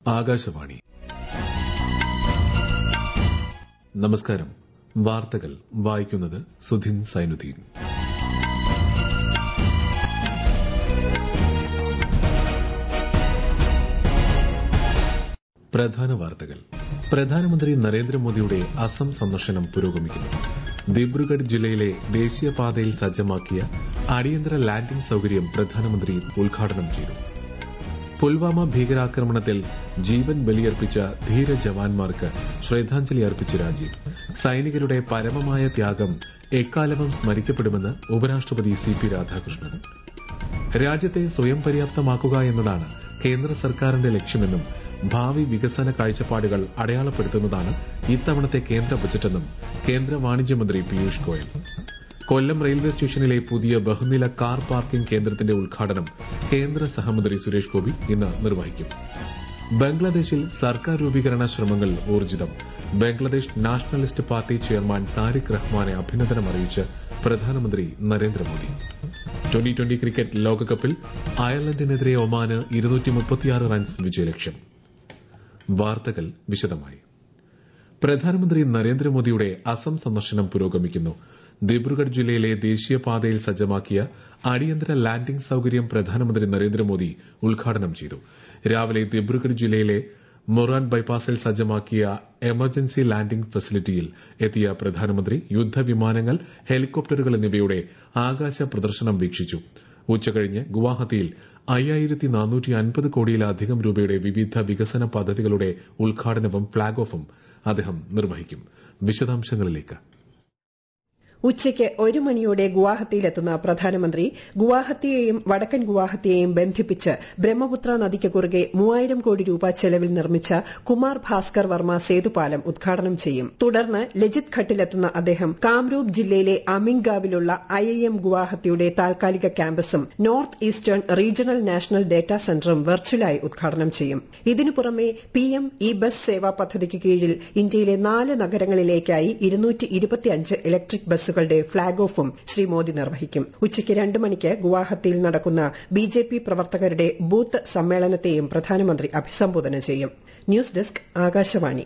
ആകാശവാണി നമസ്കാരം വാർത്തകൾ വായിക്കുന്നത് സുധിൻ സൈനുദ്ദീൻ പ്രധാന വാർത്തകൾ പ്രധാനമന്ത്രി നരേന്ദ്രമോദിയുടെ അസം സന്ദർശനം പുരോഗമിക്കുന്നു ദിബ്രുഗഡ് ജില്ലയിലെ ദേശീയപാതയിൽ സജ്ജമാക്കിയ അടിയന്തര ലാൻഡിംഗ് സൌകര്യം പ്രധാനമന്ത്രി ഉദ്ഘാടനം ചെയ്തു പുൽവാമ ഭീകരാക്രമണത്തിൽ ജീവൻ ബലിയർപ്പിച്ച ധീര ജവാന്മാർക്ക് ശ്രദ്ധാഞ്ജലി അർപ്പിച്ച രാജ്യം സൈനികരുടെ പരമമായ ത്യാഗം എക്കാലവും സ്മരിക്കപ്പെടുമെന്ന് ഉപരാഷ്ട്രപതി സി പി രാധാകൃഷ്ണൻ രാജ്യത്തെ സ്വയം പര്യാപ്തമാക്കുക എന്നതാണ് കേന്ദ്ര സർക്കാരിന്റെ ലക്ഷ്യമെന്നും ഭാവി വികസന കാഴ്ചപ്പാടുകൾ അടയാളപ്പെടുത്തുന്നതാണ് ഇത്തവണത്തെ കേന്ദ്ര ബജറ്റെന്നും കേന്ദ്ര വാണിജ്യമന്ത്രി പീയൂഷ് ഗോയൽ കൊല്ലം റെയിൽവേ സ്റ്റേഷനിലെ പുതിയ ബഹുനില കാർ പാർക്കിംഗ് കേന്ദ്രത്തിന്റെ ഉദ്ഘാടനം കേന്ദ്ര സഹമന്ത്രി സുരേഷ് ഗോപി ഇന്ന് നിർവഹിക്കും ബംഗ്ലാദേശിൽ സർക്കാർ രൂപീകരണ ശ്രമങ്ങൾ ഊർജിതം Bangladesh nationalist party chairman Tarique റഹ്മാനെ അഭിനന്ദനം അറിയിച്ച് പ്രധാനമന്ത്രി നരേന്ദ്രമോദി ട്വന്റി ട്വന്റി ക്രിക്കറ്റ് ലോകകപ്പിൽ അയർലൻഡിനെതിരെ ഒമാന് റൺസ് വിജയലക്ഷ്യം വാർത്തകൾ വിശദമായി പ്രധാനമന്ത്രി നരേന്ദ്രമോദിയുടെ അസം സന്ദർശനം പുരോഗമിക്കുന്നു ദിബ്രുഗഡ് ജില്ലയിലെ ദേശീയപാതയിൽ സജ്ജമാക്കിയ അടിയന്തര ലാൻഡിംഗ് സൌകര്യം പ്രധാനമന്ത്രി നരേന്ദ്രമോദി ഉദ്ഘാടനം ചെയ്തു രാവിലെ ദിബ്രുഗഡ് ജില്ലയിലെ മൊറാൻ ബൈപ്പാസിൽ സജ്ജമാക്കിയ എമർജൻസി ലാൻഡിംഗ് ഫെസിലിറ്റിയിൽ എത്തിയ പ്രധാനമന്ത്രി യുദ്ധവിമാനങ്ങൾ ഹെലികോപ്റ്ററുകൾ എന്നിവയുടെ ആകാശ പ്രദർശനം വീക്ഷിച്ചു ഉച്ചകഴിഞ്ഞ് ഗുവാഹത്തിയിൽ അയ്യായിരത്തി നാനൂറ്റി അൻപത് കോടിയിലധികം രൂപയുടെ വിവിധ വികസന പദ്ധതികളുടെ ഉദ്ഘാടനവും ഫ്ളാഗ് ഓഫും അദ്ദേഹം നിർവഹിക്കും വിശദാംശങ്ങളിലേക്ക് ഉച്ചയ്ക്ക് ഒരു മണിയോടെ ഗുവാഹത്തിയിലെത്തുന്ന പ്രധാനമന്ത്രി ഗുവാഹത്തിയെയും വടക്കൻ ഗുവാഹത്തിയെയും ബന്ധിപ്പിച്ച് ബ്രഹ്മപുത്ര നദിക്ക് കുറുകെ മൂവായിരം കോടി രൂപ ചെലവിൽ നിർമ്മിച്ച കുമാർ ഭാസ്കർ വർമ്മ സേതുപാലം ഉദ്ഘാടനം ചെയ്യും തുടർന്ന് ലജിത് ഘട്ടിലെത്തുന്ന അദ്ദേഹം കാംരൂപ് ജില്ലയിലെ അമിൻഗാവിലുള്ള ഐഐഎം ഗുവാഹത്തിയുടെ താൽക്കാലിക ക്യാമ്പസും north eastern regional national data സെന്ററും വെർച്വലായി ഉദ്ഘാടനം ചെയ്യും ഇതിനു പുറമെ പിഎം ഇ ബസ് സേവാ പദ്ധതിക്ക് കീഴിൽ ഇന്ത്യയിലെ നാല് നഗരങ്ങളിലേക്കായി ഇലക്ട്രിക് ബസ് ബസ്സുകളുടെ ഫ്ളാഗ് ഓഫും ശ്രീ മോദി നിർവഹിക്കും ഉച്ചയ്ക്ക് രണ്ട് മണിക്ക് ഗുവാഹത്തിയിൽ നടക്കുന്ന ബിജെപി പ്രവർത്തകരുടെ ബൂത്ത് സമ്മേളനത്തെയും പ്രധാനമന്ത്രി അഭിസംബോധന ചെയ്യും ന്യൂസ് ഡെസ്ക് ആകാശവാണി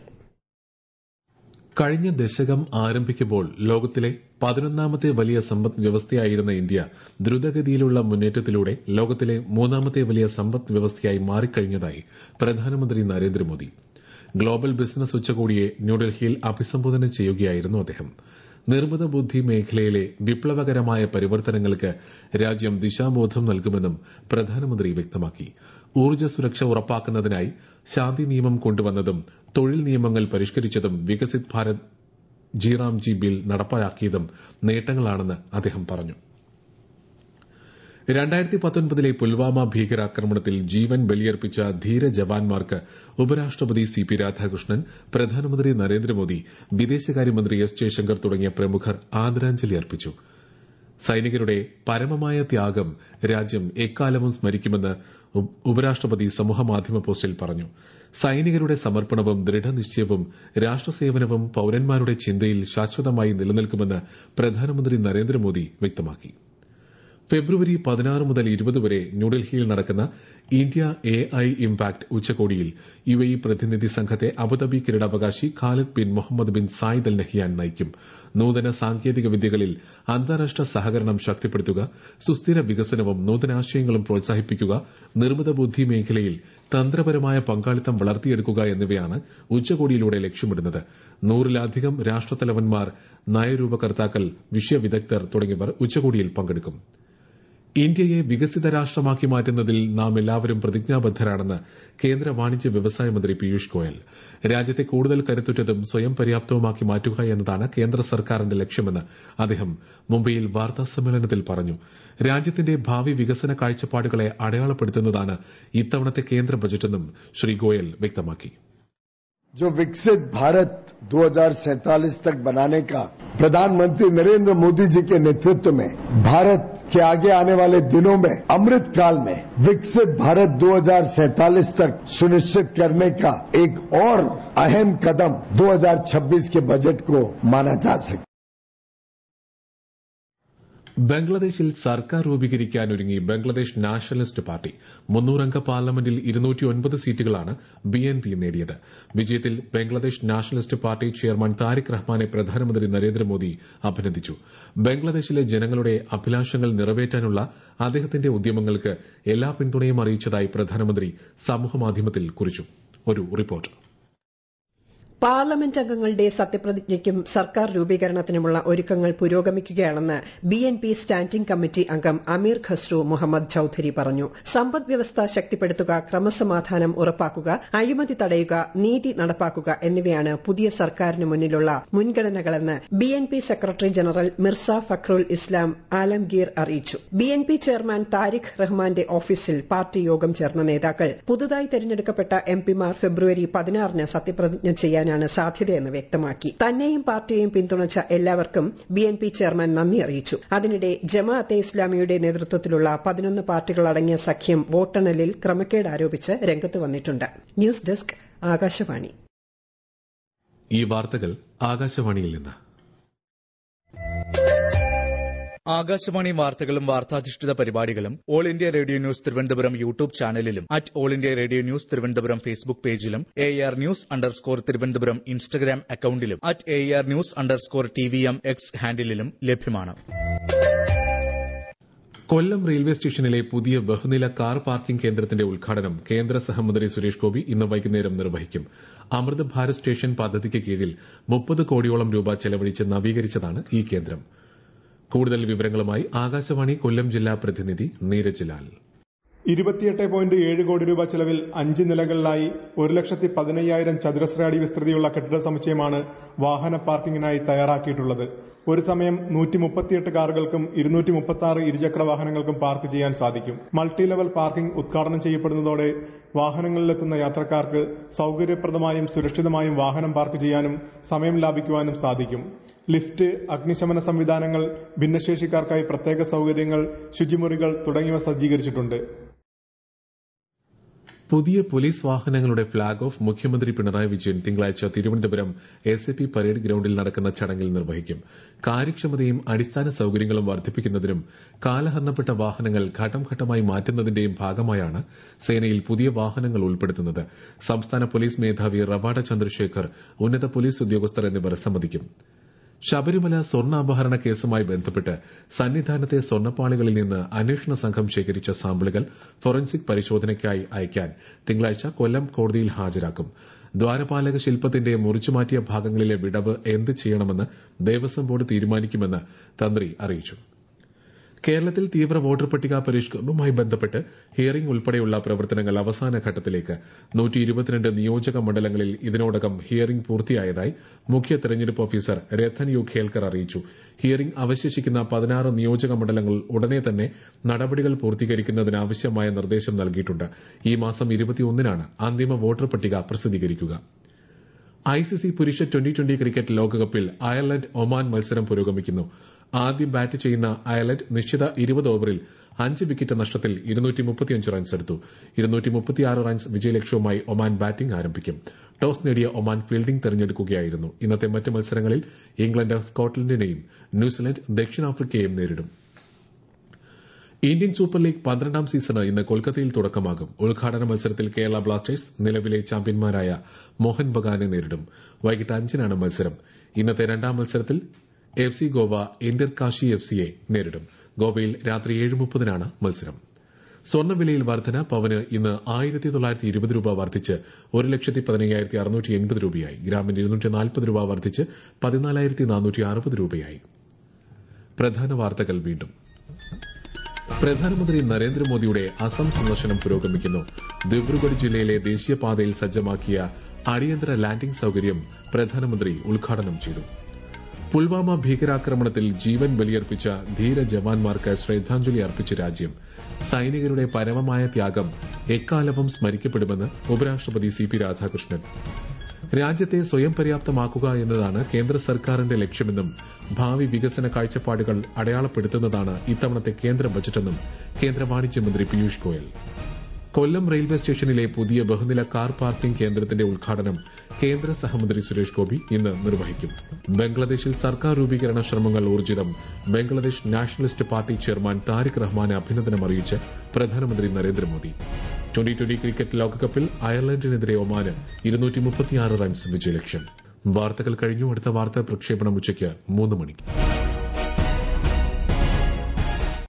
കഴിഞ്ഞ ദശകം ആരംഭിക്കുമ്പോൾ ലോകത്തിലെ പതിനൊന്നാമത്തെ വലിയ സമ്പദ് വ്യവസ്ഥയായിരുന്ന ഇന്ത്യ ദ്രുതഗതിയിലുള്ള മുന്നേറ്റത്തിലൂടെ ലോകത്തിലെ മൂന്നാമത്തെ വലിയ സമ്പദ് വ്യവസ്ഥയായി മാറിക്കഴിഞ്ഞതായി പ്രധാനമന്ത്രി നരേന്ദ്രമോദി ഗ്ലോബൽ ബിസിനസ് ഉച്ചകോടിയെ ന്യൂഡൽഹിയിൽ അഭിസംബോധന ചെയ്യുകയായിരുന്നു അദ്ദേഹം നിർമ്മിത ബുദ്ധി മേഖലയിലെ വിപ്ലവകരമായ പരിവർത്തനങ്ങൾക്ക് രാജ്യം ദിശാബോധം നൽകുമെന്നും പ്രധാനമന്ത്രി വ്യക്തമാക്കി ഊർജ്ജ സുരക്ഷ ഉറപ്പാക്കുന്നതിനായി ശാന്തി നിയമം കൊണ്ടുവന്നതും തൊഴിൽ നിയമങ്ങൾ പരിഷ്കരിച്ചതും വികസിത് ഭാരത് ജിറാംജി ബിൽ നടപ്പാക്കിയതും നേട്ടങ്ങളാണെന്ന് അദ്ദേഹം പറഞ്ഞു രണ്ടായിരത്തി പത്തൊൻപതിലെ പുൽവാമ ഭീകരാക്രമണത്തിൽ ജീവൻ ബലിയർപ്പിച്ച ധീര ജവാന്മാർക്ക് ഉപരാഷ്ട്രപതി സി പി രാധാകൃഷ്ണൻ പ്രധാനമന്ത്രി നരേന്ദ്രമോദി വിദേശകാര്യമന്ത്രി എസ് ജയശങ്കർ തുടങ്ങിയ പ്രമുഖർ ആദരാഞ്ജലി അർപ്പിച്ചു സൈനികരുടെ പരമമായ ത്യാഗം രാജ്യം എക്കാലവും സ്മരിക്കുമെന്ന് ഉപരാഷ്ട്രപതി സമൂഹമാധ്യമ പോസ്റ്റിൽ പറഞ്ഞു സൈനികരുടെ സമർപ്പണവും ദൃഢനിശ്ചയവും രാഷ്ട്രസേവനവും പൌരന്മാരുടെ ചിന്തയിൽ ശാശ്വതമായി നിലനിൽക്കുമെന്ന് പ്രധാനമന്ത്രി നരേന്ദ്രമോദി വ്യക്തമാക്കി ഫെബ്രുവരി പതിനാറ് മുതൽ ഇരുപത് വരെ ന്യൂഡൽഹിയിൽ നടക്കുന്ന ഇന്ത്യ എ ഐ ഇംപാക്ട് ഉച്ചകോടിയിൽ യു എ ഇ പ്രതിനിധി സംഘത്തെ അബുദാബി കിരീടാവകാശി Khalid bin Mohammed bin Zayed Al Nahyan നയിക്കും നൂതന സാങ്കേതിക വിദ്യകളിൽ അന്താരാഷ്ട്ര സഹകരണം ശക്തിപ്പെടുത്തുക സുസ്ഥിര വികസനവും നൂതനാശയങ്ങളും പ്രോത്സാഹിപ്പിക്കുക നിർമ്മിത ബുദ്ധി മേഖലയിൽ തന്ത്രപരമായ പങ്കാളിത്തം വളർത്തിയെടുക്കുക എന്നിവയാണ് ഉച്ചകോടിയിലൂടെ ലക്ഷ്യമിടുന്നത് നൂറിലധികം രാഷ്ട്രത്തലവന്മാർ നയരൂപകർത്താക്കൾ വിഷയവിദഗ്ധർ തുടങ്ങിയവർ ഉച്ചകോടിയിൽ പങ്കെടുക്കും ഇന്ത്യയെ വികസിത രാഷ്ട്രമാക്കി മാറ്റുന്നതിൽ നാം എല്ലാവരും പ്രതിജ്ഞാബദ്ധരാണെന്ന് കേന്ദ്ര വാണിജ്യ വ്യവസായ മന്ത്രി പീയൂഷ് ഗോയൽ രാജ്യത്തെ കൂടുതൽ കരുത്തുറ്റതും സ്വയം പര്യാപ്തവുമാക്കി മാറ്റുക എന്നതാണ് കേന്ദ്ര സർക്കാരിന്റെ ലക്ഷ്യമെന്ന് അദ്ദേഹം മുംബൈയിൽ വാർത്താസമ്മേളനത്തിൽ പറഞ്ഞു രാജ്യത്തിന്റെ ഭാവി വികസന കാഴ്ചപ്പാടുകളെ അടയാളപ്പെടുത്തുന്നതാണ് ഇത്തവണത്തെ കേന്ദ്ര ബജറ്റെന്നും ശ്രീ ഗോയൽ വ്യക്തമാക്കി जो विकसित भारत 2047 तक बनाने का प्रधानमंत्री नरेंद्र मोदी जी के नेतृत्व में भारत के आगे आने वाले दिनों में अमृत काल में विकसित भारत 2047 तक सुनिश्चित करने का एक और अहम कदम 2026 के बजट को माना जा सकता ബംഗ്ലാദേശിൽ സർക്കാർ രൂപീകരിക്കാൻ ഒരുങ്ങി ബംഗ്ലാദേശ് നാഷണലിസ്റ്റ് പാർട്ടി മുന്നൂറംഗ പാർലമെന്റിൽ ഇരുന്നൂറ്റിയൊൻപത് സീറ്റുകളാണ് ബി എൻ പി നേടിയത് വിജയത്തിൽ Bangladesh nationalist party chairman Tarique റഹ്മാനെ പ്രധാനമന്ത്രി നരേന്ദ്രമോദി അഭിനന്ദിച്ചു ബംഗ്ലാദേശിലെ ജനങ്ങളുടെ അഭിലാഷങ്ങൾ നിറവേറ്റാനുള്ള അദ്ദേഹത്തിന്റെ ഉദ്യമങ്ങൾക്ക് എല്ലാ പിന്തുണയും അറിയിച്ചതായി പ്രധാനമന്ത്രി സമൂഹമാധ്യമത്തിൽ കുറിച്ചു ഒരു റിപ്പോർട്ട് പാർലമെന്റ് അംഗങ്ങളുടെ സത്യപ്രതിജ്ഞയ്ക്കും സർക്കാർ രൂപീകരണത്തിനുമുള്ള ഒരുക്കങ്ങൾ പുരോഗമിക്കുകയാണെന്ന് B N P standing committee അംഗം അമീർ ഖസ്രു മുഹമ്മദ് ചൌധരി പറഞ്ഞു സമ്പദ് വ്യവസ്ഥ ശക്തിപ്പെടുത്തുക ക്രമസമാധാനം ഉറപ്പാക്കുക അഴിമതി തടയുക നീതി നടപ്പാക്കുക എന്നിവയാണ് പുതിയ സർക്കാരിന് മുന്നിലുള്ള മുൻഗണനകളെന്ന് B N P secretary general Mirza Fakhrul Islam Alamgir അറിയിച്ചു B N P chairman Tarique റഹ്മാന്റെ ഓഫീസിൽ പാർട്ടി യോഗം ചേർന്ന നേതാക്കൾ പുതുതായി തെരഞ്ഞെടുക്കപ്പെട്ട എംപിമാർ ഫെബ്രുവരി പതിനാറിന് സത്യപ്രതിജ്ഞ ചെയ്യാൻ ചെയ്യാനാണ് സാധ്യതയെന്ന് വ്യക്തമാക്കി തന്നെയും പാർട്ടിയെയും പിന്തുണച്ച എല്ലാവർക്കും ബി എൻ പി ചെയർമാൻ നന്ദി അറിയിച്ചു അതിനിടെ ജമാഅത്തെ ഇസ്ലാമിയുടെ നേതൃത്വത്തിലുള്ള പതിനൊന്ന് പാർട്ടികളടങ്ങിയ സഖ്യം വോട്ടെണ്ണലിൽ ക്രമക്കേട് ആരോപിച്ച് രംഗത്ത് വന്നിട്ടുണ്ട് ന്യൂസ് ഡെസ്ക് ആകാശവാണി ഈ വാർത്തകൾ ആകാശവാണിയിൽ നിന്ന് ആകാശവാണി വാർത്തകളും വാർത്താധിഷ്ഠിത പരിപാടികളും all India radio news Thiruvananthapuram YouTube ചാനലിലും at all India radio news Thiruvananthapuram Facebook പേജിലും A R news underscore Thiruvananthapuram Instagram അക്കൌണ്ടിലും at A R news underscore T V M X ഹാൻഡിലും ലഭ്യമാണ് കൊല്ലം റെയിൽവേ സ്റ്റേഷനിലെ പുതിയ ബഹുനില കാർ പാർക്കിംഗ് കേന്ദ്രത്തിന്റെ ഉദ്ഘാടനം കേന്ദ്ര സഹമന്ത്രി സുരേഷ് ഗോപി ഇന്ന് വൈകുന്നേരം നിർവഹിക്കും അമൃത് ഭാരത് സ്റ്റേഷൻ പദ്ധതിക്ക് കീഴിൽ മുപ്പത് കോടിയോളം രൂപ ചെലവഴിച്ച് നവീകരിച്ചതാണ് ഈ കേന്ദ്രം കൂടുതൽ വിവരങ്ങളുമായി ആകാശവാണി കൊല്ലം ജില്ലാ പ്രതിനിധി നീരജ് ലാൽ ഇരുപത്തിയെട്ട് പോയിന്റ് ഏഴ് കോടി രൂപ ചെലവിൽ അഞ്ച് നിലകളിലായി ഒരു ലക്ഷത്തി പതിനയ്യായിരം ചതുരശ്ര അടി വിസ്തൃതിയുള്ള കെട്ടിട സമുച്ചയമാണ് വാഹന പാർക്കിംഗിനായി തയ്യാറാക്കിയിട്ടുള്ളത് ഒരു സമയം നൂറ്റി മുപ്പത്തിയെട്ട് കാറുകൾക്കും ഇരുന്നൂറ്റി മുപ്പത്തി ആറ് ഇരുചക്ര വാഹനങ്ങൾക്കും പാർക്ക് ചെയ്യാൻ സാധിക്കും മൾട്ടി ലെവൽ പാർക്കിംഗ് ഉദ്ഘാടനം ചെയ്യപ്പെടുന്നതോടെ വാഹനങ്ങളിലെത്തുന്ന യാത്രക്കാർക്ക് സൌകര്യപ്രദമായും സുരക്ഷിതമായും വാഹനം പാർക്ക് ചെയ്യാനും സമയം ലാഭിക്കുവാനും സാധിക്കും ലിഫ്റ്റ് അഗ്നിശമന സംവിധാനങ്ങൾ ഭിന്നശേഷിക്കാർക്കായി പ്രത്യേക സൌകര്യങ്ങൾ ശുചിമുറികൾ തുടങ്ങിയവ സജ്ജീകരിച്ചിട്ടുണ്ട് പുതിയ പോലീസ് വാഹനങ്ങളുടെ ഫ്ളാഗ് ഓഫ് മുഖ്യമന്ത്രി പിണറായി വിജയൻ തിങ്കളാഴ്ച Thiruvananthapuram S A P parade ഗ്രൌണ്ടിൽ നടക്കുന്ന ചടങ്ങിൽ നിർവഹിക്കും കാര്യക്ഷമതയും അടിസ്ഥാന സൌകര്യങ്ങളും വർദ്ധിപ്പിക്കുന്നതിനും കാലഹരണപ്പെട്ട വാഹനങ്ങൾ ഘട്ടം ഘട്ടമായി മാറ്റുന്നതിന്റെയും ഭാഗമായാണ് സേനയിൽ പുതിയ വാഹനങ്ങൾ ഉൾപ്പെടുത്തുന്നത് സംസ്ഥാന പോലീസ് മേധാവി റവാഡ ചന്ദ്രശേഖർ ഉന്നത പോലീസ് ഉദ്യോഗസ്ഥർ എന്നിവർ സംബന്ധിക്കും ശബരിമല സ്വർണ്ണാപഹരണ കേസുമായി ബന്ധപ്പെട്ട് സന്നിധാനത്തെ സ്വർണ്ണപ്പാളികളിൽ നിന്ന് അന്വേഷണ സംഘം ശേഖരിച്ച സാമ്പിളുകൾ ഫോറൻസിക് പരിശോധനയ്ക്കായി അയക്കാൻ തിങ്കളാഴ്ച കൊല്ലം കോടതിയിൽ ഹാജരാക്കും ദ്വാരപാലക ശില്പത്തിന്റെ മുറിച്ചുമാറ്റിയ ഭാഗങ്ങളിലെ വിടവ് എന്ത് ചെയ്യണമെന്ന് ദേവസ്വം ബോർഡ് തീരുമാനിക്കുമെന്ന് തന്ത്രി അറിയിച്ചു കേരളത്തിൽ തീവ്ര വോട്ടർ പട്ടിക പരിഷ്കരണവുമായി ബന്ധപ്പെട്ട് ഹിയറിംഗ് ഉൾപ്പെടെയുള്ള പ്രവർത്തനങ്ങൾ അവസാന ഘട്ടത്തിലേക്ക് നിയോജക മണ്ഡലങ്ങളിൽ ഇതിനോടകം ഹിയറിംഗ് പൂർത്തിയായതായി മുഖ്യ തെരഞ്ഞെടുപ്പ് ഓഫീസർ രഥൻ യു ഖേൽക്കർ അറിയിച്ചു ഹിയറിംഗ് അവശേഷിക്കുന്ന പതിനാറ് നിയോജക മണ്ഡലങ്ങൾ ഉടനെ തന്നെ നടപടികൾ പൂർത്തീകരിക്കുന്നതിന് ആവശ്യമായ നിർദ്ദേശം നൽകിയിട്ടുണ്ട് ഈ മാസം ഇരുപത്തിയൊന്നിനാണ് അന്തിമ വോട്ടർ പട്ടിക പ്രസിദ്ധീകരിക്കുക ഐസിസി പുരുഷ ട്വന്റി ട്വന്റി ക്രിക്കറ്റ് ലോകകപ്പിൽ അയർലൻഡ് ഒമാൻ മത്സരം പുരോഗമിക്കുന്നു ആദ്യം ബാറ്റ് ചെയ്യുന്ന അയർലൻഡ് നിശ്ചിത ഇരുപത് ഓവറിൽ അഞ്ച് വിക്കറ്റ് നഷ്ടത്തിൽ റൺസ് എടുത്തു റൺസ് വിജയലക്ഷ്യവുമായി ഒമാൻ ബാറ്റിംഗ് ആരംഭിക്കും ടോസ് നേടിയ ഒമാൻ ഫീൽഡിംഗ് തെരഞ്ഞെടുക്കുകയായിരുന്നു ഇന്നത്തെ മറ്റ് മത്സരങ്ങളിൽ ഇംഗ്ലണ്ട് സ്കോട്ട്ലൻഡിനെയും ന്യൂസിലൻഡ് ദക്ഷിണാഫ്രിക്കയെയും നേരിടും ഇന്ത്യൻ സൂപ്പർ ലീഗ് പന്ത്രണ്ടാം സീസണ് ഇന്ന് കൊൽക്കത്തയിൽ തുടക്കമാകും ഉദ്ഘാടന മത്സരത്തിൽ കേരള ബ്ലാസ്റ്റേഴ്സ് നിലവിലെ ചാമ്പ്യന്മാരായ മോഹൻ ബഗാനെ നേരിടും വൈകിട്ട് അഞ്ചിനാണ് മത്സരം ഇന്നത്തെ രണ്ടാം മത്സരത്തിൽ F C Goa Inter Kashi F സിയെ നേരിടും ഗോവയിൽ രാത്രി ഏഴ് മുപ്പതിനാണ് മത്സരം സ്വർണ്ണവിലയിൽ വർധന പവന് ഇന്ന് ആയിരത്തി തൊള്ളായിരത്തി ഇരുപത് രൂപ വർദ്ധിച്ച് ഒരു ലക്ഷത്തി പതിനയ്യായിരത്തി അറുന്നൂറ്റി എൺപത് രൂപയായി ഗ്രാമിന് ഇരുന്നൂറ്റി നാൽപ്പത് രൂപ വർദ്ധിച്ച് പതിനാലായിരത്തി നാനൂറ്റി അറുപത് രൂപയായി പ്രധാന വാർത്തകൾ വീണ്ടും പ്രധാനമന്ത്രി നരേന്ദ്രമോദിയുടെ അസം സന്ദർശനം പുരോഗമിക്കുന്നു ദിബ്രുഗഡ് ജില്ലയിലെ ദേശീയപാതയിൽ സജ്ജമാക്കിയ അടിയന്തര ലാൻഡിംഗ് സൌകര്യം പ്രധാനമന്ത്രി ഉദ്ഘാടനം ചെയ്തു പുൽവാമ ഭീകരാക്രമണത്തിൽ ജീവൻ ബലിയർപ്പിച്ച ധീര ജവാന്മാർക്ക് ശ്രദ്ധാഞ്ജലി അർപ്പിച്ച രാജ്യം സൈനികരുടെ പരമമായ ത്യാഗം എക്കാലവും സ്മരിക്കപ്പെടുമെന്ന് ഉപരാഷ്ട്രപതി സി പി രാധാകൃഷ്ണൻ രാജ്യത്തെ സ്വയം പര്യാപ്തമാക്കുക എന്നതാണ് കേന്ദ്ര സർക്കാരിന്റെ ലക്ഷ്യമെന്നും ഭാവി വികസന കാഴ്ചപ്പാടുകൾ അടയാളപ്പെടുത്തുന്നതാണ് ഇത്തവണത്തെ കേന്ദ്ര ബജറ്റെന്നും കേന്ദ്ര വാണിജ്യമന്ത്രി പീയൂഷ് ഗോയൽ കൊല്ലം റെയിൽവേ സ്റ്റേഷനിലെ പുതിയ ബഹുനില കാർ പാർക്കിംഗ് കേന്ദ്രത്തിന്റെ ഉദ്ഘാടനം കേന്ദ്ര സഹമന്ത്രി സുരേഷ് ഗോപി ഇന്ന് നിർവഹിക്കും ബംഗ്ലാദേശിൽ സർക്കാർ രൂപീകരണ ശ്രമങ്ങൾ ഊർജിതം Bangladesh nationalist party chairman Tarique റഹ്മാനെ അഭിനന്ദനം അറിയിച്ച് പ്രധാനമന്ത്രി നരേന്ദ്രമോദി ട്വന്റി ട്വന്റി ക്രിക്കറ്റ് ലോകകപ്പിൽ അയർലൻഡിനെതിരെ ഒമാന് ഇരുന്നൂറ്റി റൺസ് വിജയലക്ഷ്യം വാർത്തകൾ കഴിഞ്ഞു അടുത്ത വാർത്താ പ്രക്ഷേപണം ഉച്ചയ്ക്ക് മൂന്ന് മണിക്ക്